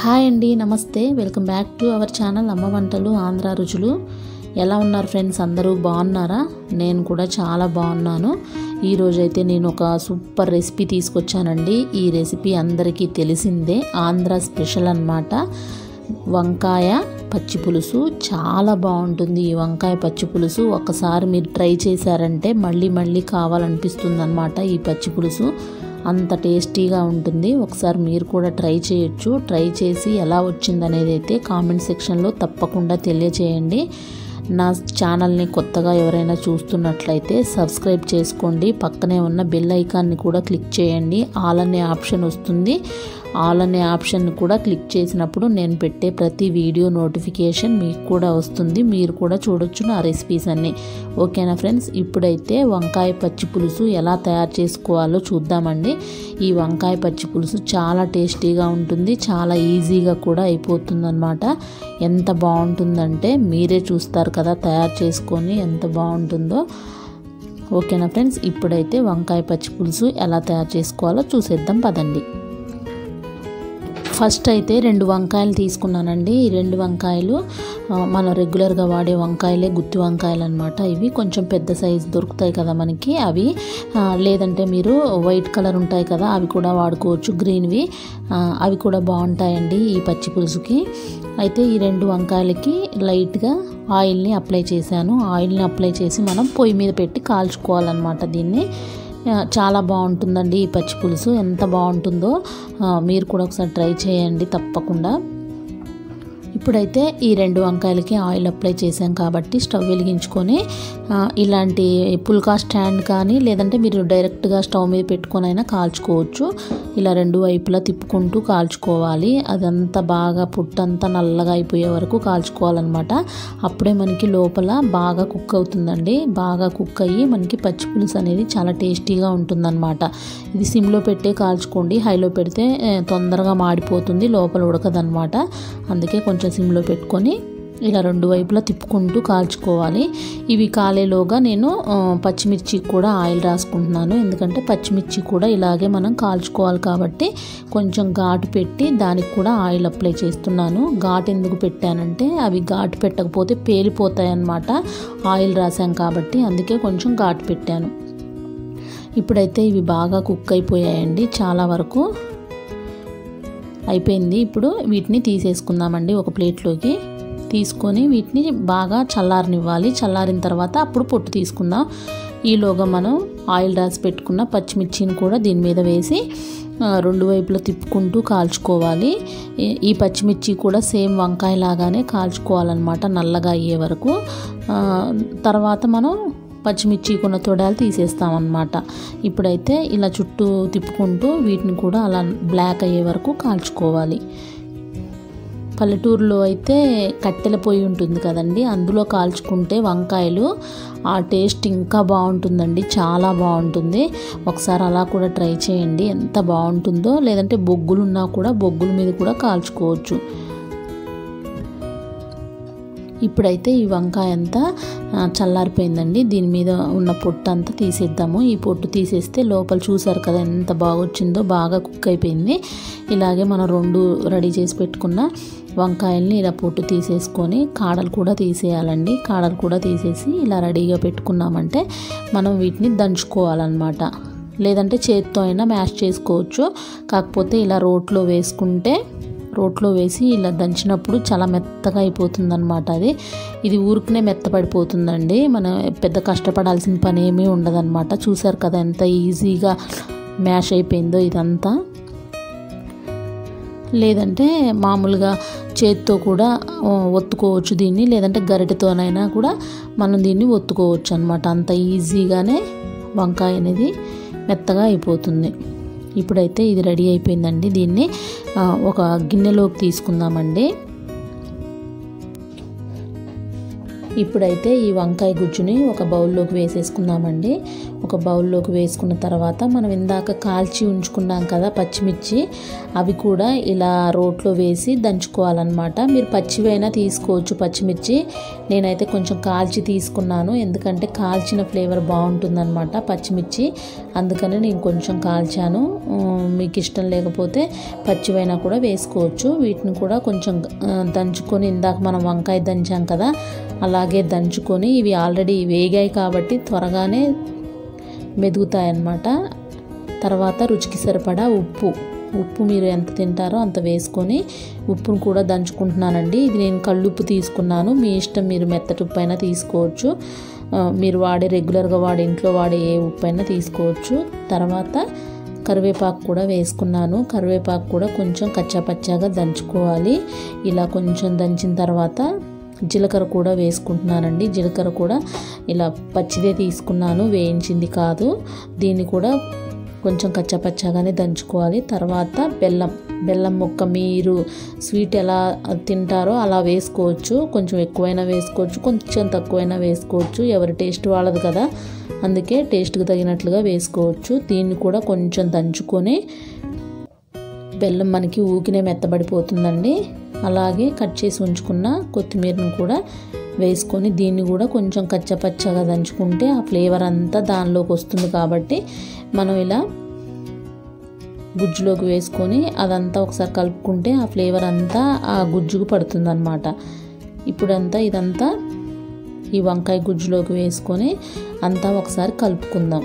hi అండి నమస్తే welcome back to our channel అమ్మ వంటలు ఆంధ్ర రుచులు ఎలా ఉన్నారు ఫ్రెండ్స్ అందరూ బాగున్నారా నేను కూడా చాలా బాగున్నాను ఈరోజైతే నేను ఒక సూపర్ రెసిపీ తీసుకొచ్చానండి ఈ రెసిపీ అందరికీ తెలిసిందే ఆంధ్ర స్పెషల్ అన్నమాట వంకాయ పచ్చి పులుసు చాలా బాగుంటుంది ఈ వంకాయ పచ్చి పులుసు ఒకసారి మీరు ట్రై చేశారంటే మళ్ళీ మళ్ళీ కావాలనిపిస్తుంది అనమాట ఈ పచ్చి పులుసు అంత టేస్టీగా ఉంటుంది ఒకసారి మీరు కూడా ట్రై చేయొచ్చు ట్రై చేసి ఎలా వచ్చిందనేది అయితే కామెంట్ సెక్షన్లో తప్పకుండా తెలియచేయండి నా ఛానల్ని కొత్తగా ఎవరైనా చూస్తున్నట్లయితే సబ్స్క్రైబ్ చేసుకోండి పక్కనే ఉన్న బెల్ ఐకాన్ని కూడా క్లిక్ చేయండి ఆల్ అనే ఆప్షన్ వస్తుంది ఆల్ అనే ఆప్షన్ కూడా క్లిక్ చేసినప్పుడు నేను పెట్టే ప్రతి వీడియో నోటిఫికేషన్ మీకు కూడా వస్తుంది మీరు కూడా చూడొచ్చు నా రెసిపీస్ అన్నీ ఓకేనా ఫ్రెండ్స్ ఇప్పుడైతే వంకాయ పచ్చి పులుసు ఎలా తయారు చేసుకోవాలో చూద్దామండి ఈ వంకాయ పచ్చి పులుసు చాలా టేస్టీగా ఉంటుంది చాలా ఈజీగా కూడా అయిపోతుందన్నమాట ఎంత బాగుంటుందంటే మీరే చూస్తారు కదా తయారు చేసుకొని ఎంత బాగుంటుందో ఓకేనా ఫ్రెండ్స్ ఇప్పుడైతే వంకాయ పచ్చి పులుసు ఎలా తయారు చేసుకోవాలో చూసేద్దాం పదండి ఫస్ట్ అయితే రెండు వంకాయలు తీసుకున్నానండి ఈ రెండు వంకాయలు మనం రెగ్యులర్గా వాడే వంకాయలే గుత్తి వంకాయలు అనమాట ఇవి కొంచెం పెద్ద సైజు దొరుకుతాయి కదా మనకి అవి లేదంటే మీరు వైట్ కలర్ ఉంటాయి కదా అవి కూడా వాడుకోవచ్చు గ్రీన్వి అవి కూడా బాగుంటాయండి ఈ పచ్చి పులుసుకి అయితే ఈ రెండు వంకాయలకి లైట్గా ఆయిల్ని అప్లై చేశాను ఆయిల్ని అప్లై చేసి మనం పొయ్యి మీద పెట్టి కాల్చుకోవాలన్నమాట దీన్ని చాలా బాగుంటుందండి ఈ పచ్చి పులుసు ఎంత బాగుంటుందో మీరు కూడా ఒకసారి ట్రై చేయండి తప్పకుండా ఇప్పుడైతే ఈ రెండు వంకాయలకి ఆయిల్ అప్లై చేసాం కాబట్టి స్టవ్ వెలిగించుకొని ఇలాంటి పుల్కా స్టాండ్ కానీ లేదంటే మీరు డైరెక్ట్గా స్టవ్ మీద పెట్టుకొని అయినా కాల్చుకోవచ్చు ఇలా రెండు వైపులా తిప్పుకుంటూ కాల్చుకోవాలి అదంతా బాగా పుట్టంతా నల్లగా అయిపోయే వరకు కాల్చుకోవాలన్నమాట అప్పుడే మనకి లోపల బాగా కుక్ అవుతుందండి బాగా కుక్ అయ్యి మనకి పచ్చి పులుసు అనేది చాలా టేస్టీగా ఉంటుందన్నమాట ఇది సిమ్లో పెట్టే కాల్చుకోండి హైలో పెడితే తొందరగా మాడిపోతుంది లోపల ఉడకదనమాట అందుకే కొంచెం సిమ్లో పెట్టుకొని ఇలా రెండు వైపులా తిప్పుకుంటూ కాల్చుకోవాలి ఇవి కాలేలోగా నేను పచ్చిమిర్చి కూడా ఆయిల్ రాసుకుంటున్నాను ఎందుకంటే పచ్చిమిర్చి కూడా ఇలాగే మనం కాల్చుకోవాలి కాబట్టి కొంచెం ఘాటు పెట్టి దానికి కూడా ఆయిల్ అప్లై చేస్తున్నాను ఘాటు ఎందుకు పెట్టానంటే అవి ఘాటు పెట్టకపోతే పేలిపోతాయి అన్నమాట ఆయిల్ రాసాం కాబట్టి అందుకే కొంచెం ఘాటు పెట్టాను ఇప్పుడైతే ఇవి బాగా కుక్ అయిపోయాయండి చాలా వరకు అయిపోయింది ఇప్పుడు వీటిని తీసేసుకుందామండి ఒక ప్లేట్లోకి తీసుకొని వీటిని బాగా చల్లారనివ్వాలి చల్లారిన తర్వాత అప్పుడు పొట్టు తీసుకుందాం ఈలోగా మనం ఆయిల్ రాసి పెట్టుకున్న పచ్చిమిర్చిని కూడా దీని మీద వేసి రెండు వైపులా తిప్పుకుంటూ కాల్చుకోవాలి ఈ పచ్చిమిర్చి కూడా సేమ్ వంకాయ లాగానే కాల్చుకోవాలన్నమాట నల్లగా అయ్యే వరకు తర్వాత మనం పచ్చిమిర్చి కొన్న తొడాలు తీసేస్తామన్నమాట ఇప్పుడైతే ఇలా చుట్టూ తిప్పుకుంటూ వీటిని కూడా అలా బ్లాక్ అయ్యే వరకు కాల్చుకోవాలి పల్లెటూరులో అయితే కట్టెల పొయ్యి ఉంటుంది కదండి అందులో కాల్చుకుంటే వంకాయలు ఆ టేస్ట్ ఇంకా బాగుంటుందండి చాలా బాగుంటుంది ఒకసారి అలా కూడా ట్రై చేయండి ఎంత బాగుంటుందో లేదంటే బొగ్గులు ఉన్నా కూడా బొగ్గుల మీద కూడా కాల్చుకోవచ్చు ఇప్పుడైతే ఈ వంకాయ అంతా చల్లారిపోయిందండి దీని మీద ఉన్న పొట్టు అంతా తీసేద్దాము ఈ పొట్టు తీసేస్తే లోపల చూసారు కదా ఎంత బాగా వచ్చిందో బాగా కుక్ అయిపోయింది ఇలాగే మనం రెండు రెడీ చేసి పెట్టుకున్న వంకాయల్ని ఇలా పొట్టు తీసేసుకొని కాడలు కూడా తీసేయాలండి కాడలు కూడా తీసేసి ఇలా రెడీగా పెట్టుకున్నామంటే మనం వీటిని దంచుకోవాలన్నమాట లేదంటే చేత్తో అయినా మ్యాష్ చేసుకోవచ్చు కాకపోతే ఇలా రోట్లో వేసుకుంటే రోట్లో వేసి ఇలా దంచినప్పుడు చాలా మెత్తగా అయిపోతుంది అనమాట అది ఇది ఊరికనే మెత్తపడిపోతుందండి మనం పెద్ద కష్టపడాల్సిన పని ఏమీ ఉండదన్నమాట చూసారు కదా ఎంత ఈజీగా మ్యాష్ అయిపోయిందో ఇదంతా లేదంటే మామూలుగా చేత్తో కూడా ఒత్తుకోవచ్చు దీన్ని లేదంటే గరిటెతోనైనా కూడా మనం దీన్ని ఒత్తుకోవచ్చు అనమాట అంత ఈజీగానే వంకాయ అనేది మెత్తగా అయిపోతుంది ఇప్పుడైతే ఇది రెడీ అయిపోయిందండి దీన్ని ఒక గిన్నెలోకి తీసుకుందామండి ఇప్పుడైతే ఈ వంకాయ గుజ్జుని ఒక బౌల్లోకి వేసేసుకుందామండి ఒక బౌల్లోకి వేసుకున్న తర్వాత మనం ఇందాక కాల్చి ఉంచుకున్నాం కదా పచ్చిమిర్చి అవి కూడా ఇలా రోట్లో వేసి దంచుకోవాలన్నమాట మీరు పచ్చివైనా తీసుకోవచ్చు పచ్చిమిర్చి నేనైతే కొంచెం కాల్చి తీసుకున్నాను ఎందుకంటే కాల్చిన ఫ్లేవర్ బాగుంటుందన్నమాట పచ్చిమిర్చి అందుకని నేను కొంచెం కాల్చాను మీకు ఇష్టం లేకపోతే పచ్చివైనా కూడా వేసుకోవచ్చు వీటిని కూడా కొంచెం దంచుకొని ఇందాక మనం వంకాయ దంచాం కదా అలాగే దంచుకొని ఇవి ఆల్రెడీ వేగాయి కాబట్టి త్వరగానే మెదుగుతాయన్నమాట తర్వాత రుచికి సరిపడా ఉప్పు ఉప్పు మీరు ఎంత తింటారో అంత వేసుకొని ఉప్పును కూడా దంచుకుంటున్నానండి ఇది నేను కళ్ళుప్పు తీసుకున్నాను మీ ఇష్టం మీరు మెత్తటి ఉప్పు అయినా తీసుకోవచ్చు మీరు వాడే రెగ్యులర్గా వాడే ఇంట్లో వాడే ఏ ఉప్పు అయినా తీసుకోవచ్చు తర్వాత కరివేపాకు కూడా వేసుకున్నాను కరివేపాకు కూడా కొంచెం కచ్చాపచ్చాగా దంచుకోవాలి ఇలా కొంచెం దంచిన తర్వాత జీలకర్ర కూడా వేసుకుంటున్నానండి జీలకర్ర కూడా ఇలా పచ్చిదే తీసుకున్నాను వేయించింది కాదు దీన్ని కూడా కొంచెం కచ్చపచ్చగానే దంచుకోవాలి తర్వాత బెల్లం బెల్లం ముక్క మీరు స్వీట్ ఎలా తింటారో అలా వేసుకోవచ్చు కొంచెం ఎక్కువైనా వేసుకోవచ్చు కొంచెం తక్కువైనా వేసుకోవచ్చు ఎవరి టేస్ట్ వాళ్ళది కదా అందుకే టేస్ట్కి తగినట్లుగా వేసుకోవచ్చు దీన్ని కూడా కొంచెం దంచుకొని బెల్లం మనకి ఊకినే మెత్తబడిపోతుందండి అలాగే కట్ చేసి ఉంచుకున్న కొత్తిమీరను కూడా వేసుకొని దీన్ని కూడా కొంచెం కచ్చపచ్చగా దంచుకుంటే ఆ ఫ్లేవర్ అంతా దానిలోకి వస్తుంది కాబట్టి మనం ఇలా గుజ్జులోకి వేసుకొని అదంతా ఒకసారి కలుపుకుంటే ఆ ఫ్లేవర్ అంతా ఆ గుజ్జుకు పడుతుంది అనమాట ఇప్పుడంతా ఇదంతా ఈ వంకాయ గుజ్జులోకి వేసుకొని అంతా ఒకసారి కలుపుకుందాం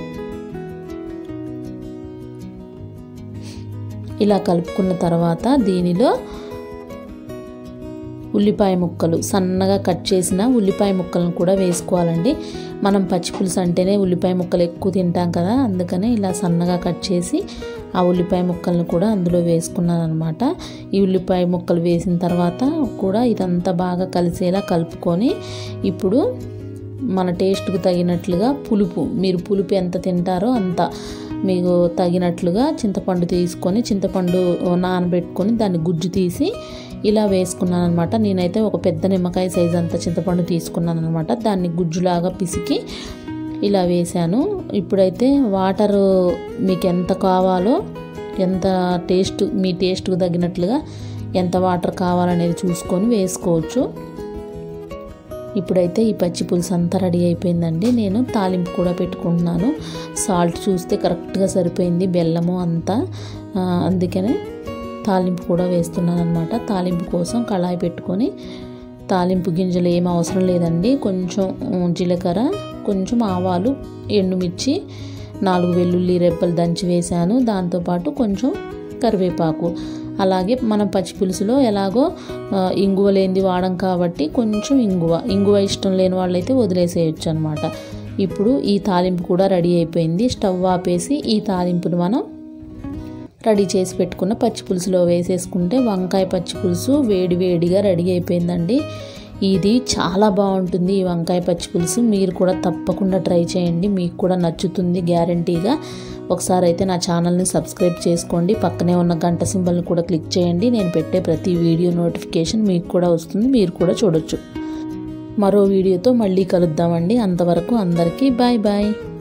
ఇలా కలుపుకున్న తర్వాత దీనిలో ఉల్లిపాయ ముక్కలు సన్నగా కట్ చేసిన ఉల్లిపాయ ముక్కలను కూడా వేసుకోవాలండి మనం పచ్చిపులుసు అంటేనే ఉల్లిపాయ ముక్కలు ఎక్కువ తింటాం కదా అందుకనే ఇలా సన్నగా కట్ చేసి ఆ ఉల్లిపాయ ముక్కలను కూడా అందులో వేసుకున్నాను అనమాట ఈ ఉల్లిపాయ ముక్కలు వేసిన తర్వాత కూడా ఇదంతా బాగా కలిసేలా కలుపుకొని ఇప్పుడు మన టేస్ట్కు తగినట్లుగా పులుపు మీరు పులుపు ఎంత తింటారో అంత మీకు తగినట్లుగా చింతపండు తీసుకొని చింతపండు నానబెట్టుకొని దాన్ని గుజ్జు తీసి ఇలా వేసుకున్నాను అనమాట నేనైతే ఒక పెద్ద నిమ్మకాయ సైజ్ అంత చింతపండు తీసుకున్నాను అనమాట దాన్ని గుజ్జులాగా పిసికి ఇలా వేసాను ఇప్పుడైతే వాటర్ మీకు ఎంత కావాలో ఎంత టేస్ట్ మీ టేస్ట్కు తగినట్లుగా ఎంత వాటర్ కావాలనేది చూసుకొని వేసుకోవచ్చు ఇప్పుడైతే ఈ పచ్చి పులుసు అంతా రెడీ అయిపోయిందండి నేను తాలింపు కూడా పెట్టుకుంటున్నాను సాల్ట్ చూస్తే కరెక్ట్గా సరిపోయింది బెల్లము అంతా అందుకనే తాలింపు కూడా వేస్తున్నాను అనమాట తాలింపు కోసం కళాయి పెట్టుకొని తాలింపు గింజలు ఏం అవసరం లేదండి కొంచెం జీలకర్ర కొంచెం ఆవాలు ఎండుమిర్చి నాలుగు వెల్లుల్లి రెబ్బలు దంచి వేశాను దాంతోపాటు కొంచెం కరివేపాకు అలాగే మనం పచ్చి పులుసులో ఎలాగో ఇంగువ లేనిది వాడం కాబట్టి కొంచెం ఇంగువ ఇంగువ ఇష్టం లేని వాళ్ళైతే వదిలేసేయచ్చు అనమాట ఇప్పుడు ఈ తాలింపు కూడా రెడీ అయిపోయింది స్టవ్ ఆపేసి ఈ తాలింపును మనం రెడీ చేసి పెట్టుకున్న పచ్చి పులుసులో వేసేసుకుంటే వంకాయ పచ్చి పులుసు వేడి వేడిగా రెడీ అయిపోయిందండి ఇది చాలా బాగుంటుంది ఈ వంకాయ పచ్చి పులుసు మీరు కూడా తప్పకుండా ట్రై చేయండి మీకు కూడా నచ్చుతుంది గ్యారంటీగా ఒకసారి అయితే నా ఛానల్ని సబ్స్క్రైబ్ చేసుకోండి పక్కనే ఉన్న గంట సింబల్ని కూడా క్లిక్ చేయండి నేను పెట్టే ప్రతి వీడియో నోటిఫికేషన్ మీకు కూడా వస్తుంది మీరు కూడా చూడొచ్చు మరో వీడియోతో మళ్ళీ కలుద్దామండి అంతవరకు అందరికీ బాయ్ బాయ్